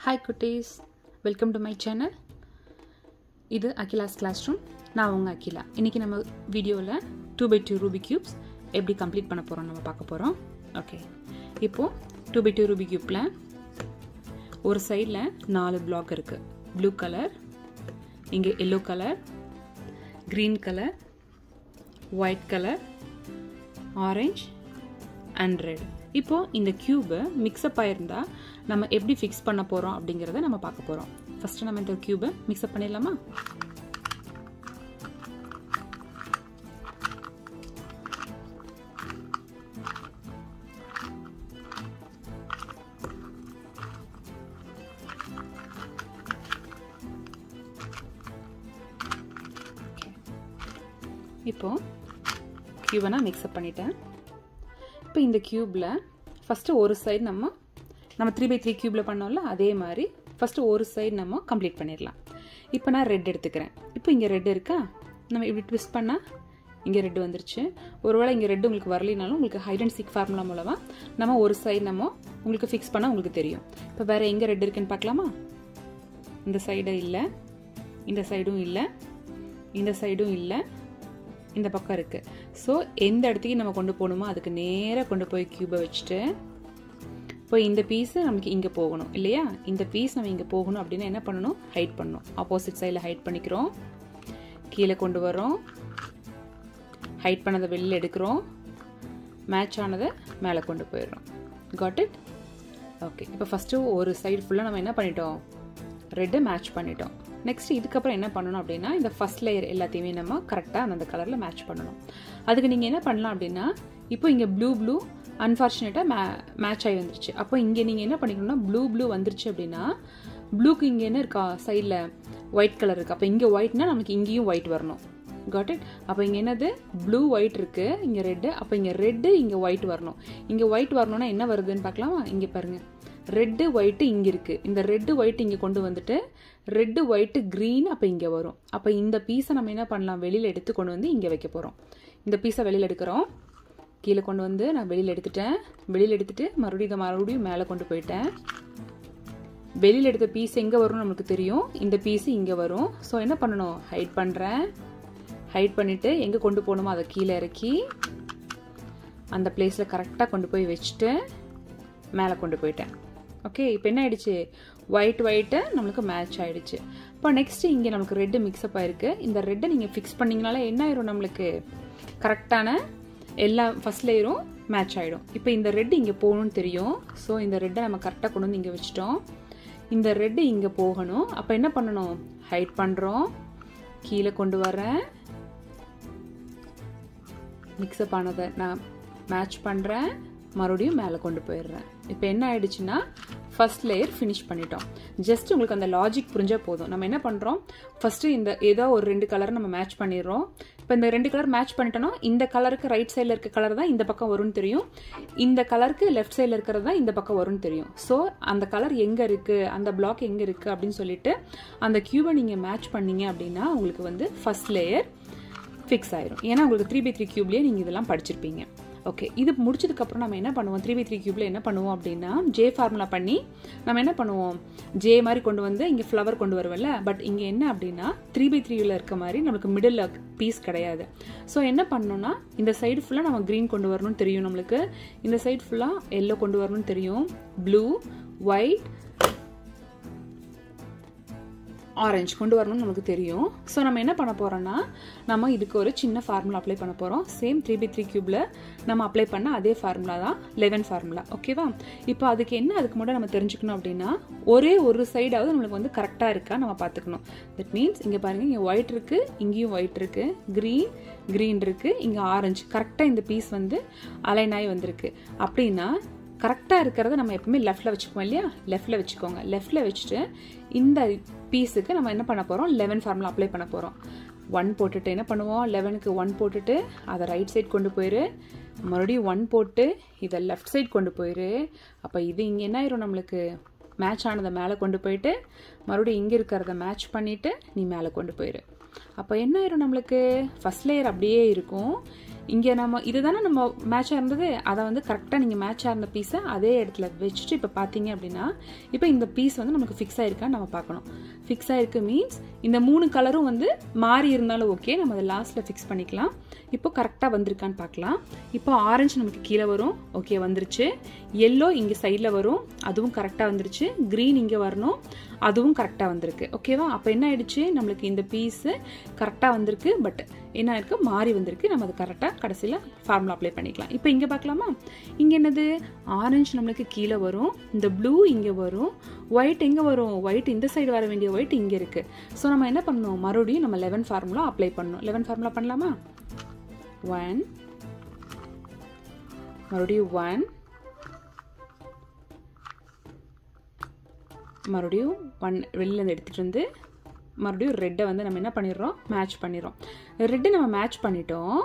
hi குட்டீஸ் welcome to my channel இது Akila's class room நான் உங்கள் அகிலா இன்றைக்கி நம்ம வீடியோவில் two by two Rubik cubes எப்படி கம்ப்ளீட் பண்ண போகிறோம் நம்ம பார்க்க போகிறோம் ஓகே இப்போது டூ பை டூ ரூபி க்யூப்பில் ஒரு சைடில் நாலு பிளாக் இருக்குது ப்ளூ கலர் இங்கே yellow colour green colour white colour orange and red இப்போ இந்த கியூபு மிக்ஸ்அப் ஆயிருந்தா நம்ம எப்படி ஃபிக்ஸ் பண்ண போகிறோம் அப்படிங்கிறத நம்ம பார்க்க போகிறோம் ஃபஸ்ட்டு நம்ம இந்த கியூபை மிக்ஸ்அப் பண்ணிடலாமா இப்போ கியூபை நான் மிக்ஸ்அப் பண்ணிட்டேன் இப்போ இந்த க்யூப்பில் ஃபஸ்ட்டு ஒரு சைடு நம்ம நம்ம த்ரீ பை த்ரீ க்யூப்பில் பண்ணோம்ல அதே மாதிரி ஃபஸ்ட்டு ஒரு சைடு நம்ம கம்ப்ளீட் பண்ணிடலாம் இப்போ நான் ரெட் எடுத்துக்கிறேன் இப்போ இங்கே ரெட் இருக்கா நம்ம இப்படி ட்விஸ்ட் பண்ணால் இங்கே ரெட் வந்துருச்சு ஒருவேளை இங்கே ரெட் உங்களுக்கு வரலினாலும் உங்களுக்கு ஹைட் அண்ட் சிக் ஃபார்முலா மூலமாக நம்ம ஒரு சைடு நம்ம உங்களுக்கு ஃபிக்ஸ் பண்ணால் உங்களுக்கு தெரியும் இப்போ வேறு எங்கே ரெட் இருக்குன்னு பார்க்கலாமா இந்த சைடு இல்லை இந்த சைடும் இல்லை இந்த சைடும் இல்லை இந்த பக்கம் இருக்குது ஸோ எந்த இடத்துக்கு நம்ம கொண்டு போகணுமோ அதுக்கு நேராக கொண்டு போய் க்யூபை வச்சுட்டு இப்போ இந்த பீஸு நமக்கு இங்கே போகணும் இல்லையா இந்த பீஸ் நம்ம இங்கே போகணும் அப்படின்னா என்ன பண்ணணும் ஹைட் பண்ணணும் ஆப்போசிட் சைடில் ஹைட் பண்ணிக்கிறோம் கீழே கொண்டு வரோம் ஹைட் பண்ணதை வெளியில் எடுக்கிறோம் மேட்ச் ஆனதை மேலே கொண்டு போயிடுறோம் காட் இட் ஓகே இப்போ ஃபஸ்ட்டு ஒரு சைடு ஃபுல்லாக நம்ம என்ன பண்ணிட்டோம் ரெட்டு மேட்ச் பண்ணிட்டோம் நெக்ஸ்ட் இதுக்கப்புறம் என்ன பண்ணணும் அப்படின்னா இந்த ஃபஸ்ட் லேயர் எல்லாத்தையுமே நம்ம கரெக்டாக அந்த கலரில் மேட்ச் பண்ணணும் அதுக்கு நீங்கள் என்ன பண்ணலாம் அப்படின்னா இப்போ இங்கே ப்ளூ ப்ளூ அன்ஃபார்ச்சுனேட்டாக மே மேட்ச் ஆகி வந்துருச்சு அப்போ இங்கே நீங்கள் என்ன பண்ணிக்கணும்னா ப்ளூ ப்ளூ வந்துருச்சு அப்படின்னா ப்ளூக்கு இங்கே என்ன இருக்கா சைடில் ஒயிட் கலர் இருக்குது அப்போ இங்கே ஒயிட்னா நமக்கு இங்கேயும் ஒயிட் வரணும் காட் இட் அப்போ இங்கே என்னது ப்ளூ ஒயிட் இருக்குது இங்கே ரெட்டு அப்போ இங்கே ரெட்டு இங்கே ஒயிட் வரணும் இங்கே ஒயிட் வரணும்னா என்ன வருதுன்னு பார்க்கலாமா இங்கே பாருங்கள் ரெட்டு ஒயிட்டு இங்கே இருக்குது இந்த ரெட்டு ஒயிட் இங்கே கொண்டு வந்துட்டு ரெட்டு ஒயிட்டு க்ரீன் அப்போ இங்கே வரும் அப்போ இந்த பீஸை நம்ம என்ன பண்ணலாம் வெளியில் எடுத்து கொண்டு வந்து இங்கே வைக்க போகிறோம் இந்த பீஸை வெளியில் எடுக்கிறோம் கீழே கொண்டு வந்து நான் வெளியில் எடுத்துட்டேன் வெளியில் எடுத்துட்டு மறுபடியும் இதை மறுபடியும் மேலே கொண்டு போயிட்டேன் வெளியில் எடுத்த பீஸ் எங்கே வரும்னு நமக்கு தெரியும் இந்த பீஸ் இங்கே வரும் ஸோ என்ன பண்ணணும் ஹைட் பண்ணுறேன் ஹைட் பண்ணிவிட்டு எங்கே கொண்டு போகணுமோ அதை கீழே இறக்கி அந்த பிளேஸில் கரெக்டாக கொண்டு போய் வச்சுட்டு மேலே கொண்டு போயிட்டேன் ஓகே இப்போ என்ன ஆயிடுச்சு ஒயிட் ஒயிட்டு நம்மளுக்கு மேட்ச் ஆயிடுச்சு இப்போ நெக்ஸ்ட் இங்கே நமக்கு ரெட்டு மிக்ஸ்அப் ஆயிருக்கு இந்த ரெட்டை நீங்கள் ஃபிக்ஸ் பண்ணிங்கனால என்ன ஆயிரும் நம்மளுக்கு கரெக்டான எல்லா ஃபஸ்ட் லேயரும் மேட்ச் ஆகிடும் இப்போ இந்த ரெட்டு இங்கே போகணும்னு தெரியும் ஸோ இந்த ரெட்டை நம்ம கரெக்டாக கொண்டு வந்து இங்கே வச்சிட்டோம் இந்த ரெட்டு இங்கே போகணும் அப்போ என்ன பண்ணணும் ஹைட் பண்ணுறோம் கீழே கொண்டு வரேன் மிக்ஸ்அப் ஆனதை நான் மேட்ச் பண்ணுறேன் மறுபடியும் மேலே கொண்டு போயிடுறேன் இப்போ என்ன ஆயிடுச்சுன்னா ஃபர்ஸ்ட் லேயர் ஃபினிஷ் பண்ணிட்டோம் ஜஸ்ட் உங்களுக்கு அந்த லாஜிக் புரிஞ்சால் போதும் நம்ம என்ன பண்ணுறோம் ஃபஸ்ட்டு இந்த ஏதோ ஒரு ரெண்டு கலர் நம்ம மேட்ச் பண்ணிடுறோம் இப்போ இந்த ரெண்டு கலர் மேட்ச் பண்ணிட்டோன்னா இந்த கலருக்கு ரைட் சைடில் இருக்க கலர் தான் இந்த பக்கம் வரும்னு தெரியும் இந்த கலருக்கு லெஃப்ட் சைடில் இருக்கிறது தான் இந்த பக்கம் வரும்னு தெரியும் ஸோ அந்த கலர் எங்கே இருக்குது அந்த பிளாக் எங்கே இருக்குது அப்படின்னு சொல்லிட்டு அந்த கியூபை நீங்கள் மேட்ச் பண்ணீங்க அப்படின்னா உங்களுக்கு வந்து ஃபர்ஸ்ட் லேயர் ஃபிக்ஸ் ஆயிரும் ஏன்னா உங்களுக்கு த்ரீ பை த்ரீ கியூப்லேயே நீங்கள் இதெல்லாம் படிச்சிருப்பீங்க ஓகே இது முடிச்சதுக்கப்புறம் நம்ம என்ன பண்ணுவோம் த்ரீ பை த்ரீ கியூப்ல என்ன பண்ணுவோம் அப்படின்னா ஜே ஃபார்முலா பண்ணி நம்ம என்ன பண்ணுவோம் ஜே மாதிரி கொண்டு வந்து இங்கே ஃப்ளவர் கொண்டு வருவோம்ல பட் இங்கே என்ன அப்படின்னா த்ரீ பை த்ரீவில் இருக்க மாதிரி நமக்கு மிடில் பீஸ் கிடையாது ஸோ என்ன பண்ணணும்னா இந்த சைடு ஃபுல்லாக நம்ம க்ரீன் கொண்டு வரணும்னு தெரியும் நம்மளுக்கு இந்த சைடு ஃபுல்லாக எல்லோ கொண்டு வரணும்னு தெரியும் ப்ளூ ஒயிட் ஆரஞ்சு கொண்டு வரணும்னு நமக்கு தெரியும் ஸோ நம்ம என்ன பண்ண போகிறோம்னா நம்ம இதுக்கு ஒரு சின்ன ஃபார்முலா அப்ளை பண்ண போகிறோம் சேம் த்ரீ பை த்ரீ க்யூப்பில் நம்ம அப்ளை பண்ண அதே ஃபார்முலா தான் லெவன் ஃபார்முலா ஓகேவா இப்போ அதுக்கு என்ன அதுக்கு முன்னாடி நம்ம தெரிஞ்சுக்கணும் அப்படின்னா ஒரே ஒரு சைடாவது நம்மளுக்கு வந்து கரெக்டாக இருக்கா நம்ம பார்த்துக்கணும் தட் மீன்ஸ் இங்கே பாருங்கள் இங்கே ஒயிட் இருக்குது இங்கேயும் ஒயிட் இருக்குது க்ரீன் க்ரீன் இருக்குது இங்கே ஆரஞ்சு கரெக்டாக இந்த பீஸ் வந்து அலைன் ஆகி வந்திருக்கு அப்படின்னா கரெக்டாக இருக்கிறத நம்ம எப்பவுமே லெஃப்டில் வச்சுக்குவோம் இல்லையா லெஃப்டில் வச்சுக்கோங்க லெஃப்டில் வச்சுட்டு இந்த பீஸுக்கு நம்ம என்ன பண்ண போகிறோம் லெவன் ஃபார்முலா அப்ளை பண்ண போகிறோம் ஒன் போட்டுட்டு என்ன பண்ணுவோம் லெவனுக்கு ஒன் போட்டுட்டு அதை ரைட் சைட் கொண்டு போயிரு மறுபடியும் ஒன் போட்டு இதை லெஃப்ட் சைட் கொண்டு போயிரு அப்போ இது இங்கே என்ன ஆயிரும் நம்மளுக்கு மேட்ச் ஆனதை மேலே கொண்டு போயிட்டு மறுபடியும் இங்கே இருக்கிறத மேட்ச் பண்ணிவிட்டு நீ மேலே கொண்டு போயிரு அப்போ என்ன ஆயிரும் நம்மளுக்கு ஃபஸ்ட் லேயர் அப்படியே இருக்கும் இங்கே நம்ம இது தானே நம்ம மேட்சாக இருந்தது அதை வந்து கரெக்டாக நீங்கள் மேட்சாக இருந்த பீஸை அதே இடத்துல வச்சுட்டு இப்போ பார்த்தீங்க அப்படின்னா இப்போ இந்த பீஸ் வந்து நமக்கு ஃபிக்ஸ் ஆயிருக்கான்னு நம்ம பார்க்கணும் ஃபிக்ஸ் ஆயிருக்கு மீன்ஸ் இந்த மூணு கலரும் வந்து மாறி இருந்தாலும் ஓகே நம்ம அதை லாஸ்ட்டில் ஃபிக்ஸ் பண்ணிக்கலாம் இப்போ கரெக்டாக வந்திருக்கான்னு பார்க்கலாம் இப்போ ஆரஞ்சு நமக்கு கீழே வரும் ஓகே வந்துருச்சு எல்லோ இங்கே சைடில் வரும் அதுவும் கரெக்டாக வந்துருச்சு க்ரீன் இங்கே வரணும் அதுவும் கரெக்டாக வந்திருக்கு ஓகேவா அப்போ என்ன ஆயிடுச்சு நம்மளுக்கு இந்த பீஸு கரெக்டாக வந்திருக்கு பட் என்ன இருக்கு மாறி வந்திருக்கு நம்ம அது கரெக்டாக கடைசியில் ஃபார்முலா அப்ளை பண்ணிக்கலாம் இப்போ இங்கே பார்க்கலாமா இங்கே என்னது ஆரஞ்சு நம்மளுக்கு கீழே வரும் இந்த ப்ளூ இங்கே வரும் ஒயிட் எங்கே வரும் ஒயிட் இந்த சைடு வர வேண்டிய ஒயிட் இங்கே இருக்குது ஸோ நம்ம என்ன பண்ணணும் மறுபடியும் நம்ம லெவன் ஃபார்முலா அப்ளை பண்ணணும் லெவன் ஃபார்முலா பண்ணலாமா ஒன் மறுபடியும் ஒன் மறுபடியும் ஒன் வெளியிலேருந்து எடுத்துகிட்டு வந்து மறுபடியும் ரெட்டை வந்து நம்ம என்ன பண்ணிடுறோம் மேட்ச் பண்ணிடுறோம் ரெட்டை நம்ம மேட்ச் பண்ணிட்டோம்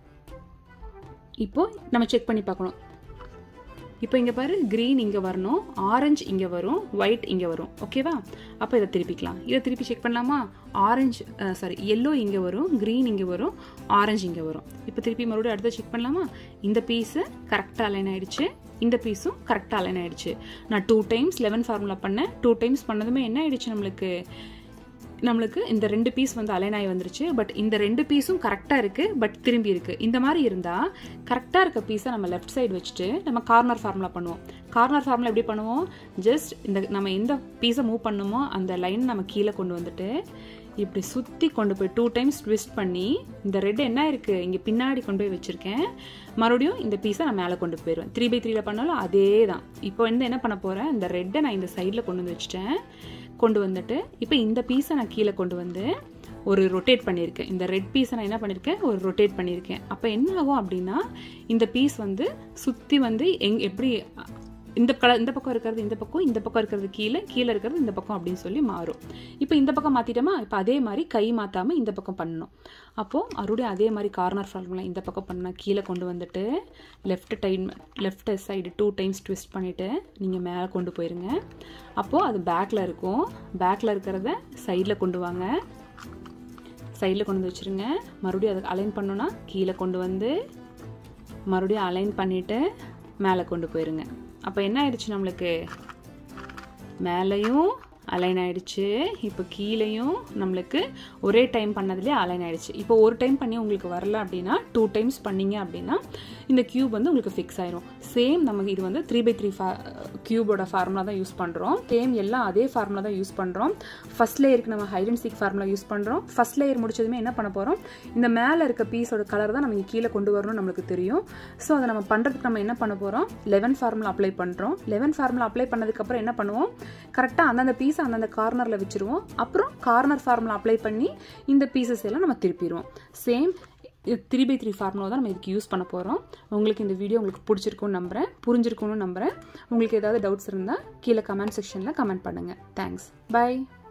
இப்போ நம்ம செக் பண்ணி பார்க்கணும் இப்போ இங்கே பாரு க்ரீன் இங்கே வரணும் ஆரஞ்சு இங்கே வரும் ஒயிட் இங்கே வரும் ஓகேவா அப்போ இதை திருப்பிக்கலாம் இதை திருப்பி செக் பண்ணலாமா ஆரஞ்சு சாரி எல்லோ இங்கே வரும் க்ரீன் இங்கே வரும் ஆரஞ்சு இங்கே வரும் இப்போ திருப்பி மறுபடியும் அடுத்த செக் பண்ணலாமா இந்த பீஸு கரெக்டாக அலைன் ஆயிடுச்சு இந்த பீஸும் கரெக்டாக அலைன் ஆயிடுச்சு நான் டூ டைம்ஸ் லெவன் ஃபார்முலா பண்ணேன் டூ டைம்ஸ் பண்ணதுமே என்ன ஆயிடுச்சு நம்மளுக்கு நம்மளுக்கு இந்த ரெண்டு பீஸ் வந்து அலைன் ஆகி வந்துருச்சு பட் இந்த ரெண்டு பீஸும் கரெக்டாக இருக்குது பட் திரும்பி இருக்குது இந்த மாதிரி இருந்தால் கரெக்டாக இருக்க பீஸை நம்ம லெஃப்ட் சைடு வச்சுட்டு நம்ம கார்னர் ஃபார்முலா பண்ணுவோம் கார்னர் ஃபார்முலா எப்படி பண்ணுவோம் ஜஸ்ட் இந்த நம்ம எந்த பீஸை மூவ் பண்ணுமோ அந்த லைன் நம்ம கீழே கொண்டு வந்துட்டு இப்படி சுற்றி கொண்டு போய் டூ டைம்ஸ் ட்விஸ்ட் பண்ணி இந்த ரெட் என்ன இருக்குது இங்கே பின்னாடி கொண்டு போய் வச்சுருக்கேன் மறுபடியும் இந்த பீஸை நான் மேலே கொண்டு போயிடுவேன் த்ரீ பை த்ரீல பண்ணாலும் அதே தான் இப்போ வந்து என்ன பண்ண போகிறேன் இந்த ரெட்டை நான் இந்த சைடில் கொண்டு வந்து வச்சுட்டேன் கொண்டு வந்துட்டு இப்போ இந்த பீஸை நான் கீழே கொண்டு வந்து ஒரு ரொட்டேட் பண்ணியிருக்கேன் இந்த ரெட் பீஸை நான் என்ன பண்ணியிருக்கேன் ஒரு ரொட்டேட் பண்ணியிருக்கேன் அப்போ என்ன ஆகும் அப்படின்னா இந்த பீஸ் வந்து சுற்றி வந்து எங் எப்படி இந்த கலர் இந்த பக்கம் இருக்கிறது இந்த பக்கம் இந்த பக்கம் இருக்கிறது கீழே கீழே இருக்கிறது இந்த பக்கம் அப்படின்னு சொல்லி மாறும் இப்போ இந்த பக்கம் மாற்றிட்டோமா இப்போ அதே மாதிரி கை மாற்றாமல் இந்த பக்கம் பண்ணணும் அப்போது மறுபடியும் அதே மாதிரி கார்னர் ஃபார்முலா இந்த பக்கம் பண்ணால் கீழே கொண்டு வந்துட்டு left time left side two times twist பண்ணிவிட்டு நீங்கள் மேலே கொண்டு போயிருங்க அப்போது அது பேக்கில் இருக்கும் பேக்கில் இருக்கிறத சைடில் கொண்டு வாங்க சைடில் கொண்டு வந்து வச்சுருங்க மறுபடியும் அதுக்கு அலைன் பண்ணோன்னா கீழே கொண்டு வந்து மறுபடியும் அலைன் பண்ணிவிட்டு மேலே கொண்டு போயிருங்க அப்போ என்ன ஆயிடுச்சு நம்மளுக்கு மேலேயும் அலைன் ஆயிடுச்சு இப்போ கீழேயும் நம்மளுக்கு ஒரே டைம் பண்ணதுலேயே அலைன் ஆயிடுச்சு இப்போ ஒரு டைம் பண்ணி உங்களுக்கு வரல அப்படின்னா டூ டைம்ஸ் பண்ணீங்க அப்படின்னா இந்த கியூப் வந்து உங்களுக்கு ஃபிக்ஸ் ஆயிரும் சேம் நமக்கு இது வந்து த்ரீ பை த்ரீ ஃபா கியூபோட ஃபார்முலா தான் யூஸ் பண்ணுறோம் சேம் எல்லாம் அதே ஃபார்முலா தான் யூஸ் பண்ணுறோம் ஃபர்ஸ்ட் லேயருக்கு நம்ம hide and seek formula use பண்ணுறோம் ஃபர்ஸ்ட் லேயர் முடிச்சதுமே என்ன பண்ண போகிறோம் இந்த மேலே இருக்க பீஸோட கலர் தான் நம்ம கீழே கொண்டு வரணும்னு நம்மளுக்கு தெரியும் ஸோ அதை நம்ம பண்ணுறதுக்கு நம்ம என்ன பண்ண போகிறோம் லெவன் ஃபார்முலா அப்ளை பண்ணுறோம் லெவன் ஃபார்முலா அப்ளை பண்ணதுக்கப்புறம் என்ன பண்ணுவோம் கரெக்டாக அந்தந்த பீஸ் அந்தந்த கார்னரில் வச்சுருவோம் அப்புறம் கார்னர் ஃபார்முலா அப்ளை பண்ணி இந்த பீசஸ் எல்லாம் நம்ம திருப்பிடுவோம் same three by three formula தான் நம்ம இதுக்கு யூஸ் பண்ண போகிறோம் உங்களுக்கு இந்த வீடியோ உங்களுக்கு பிடிச்சிருக்கும்னு நம்புகிறேன் புரிஞ்சிருக்கும்னு நம்புகிறேன் உங்களுக்கு ஏதாவது டவுட்ஸ் இருந்தால் கீழே கமெண்ட் செக்ஷனில் கமெண்ட் பண்ணுங்கள் தேங்க்ஸ் பை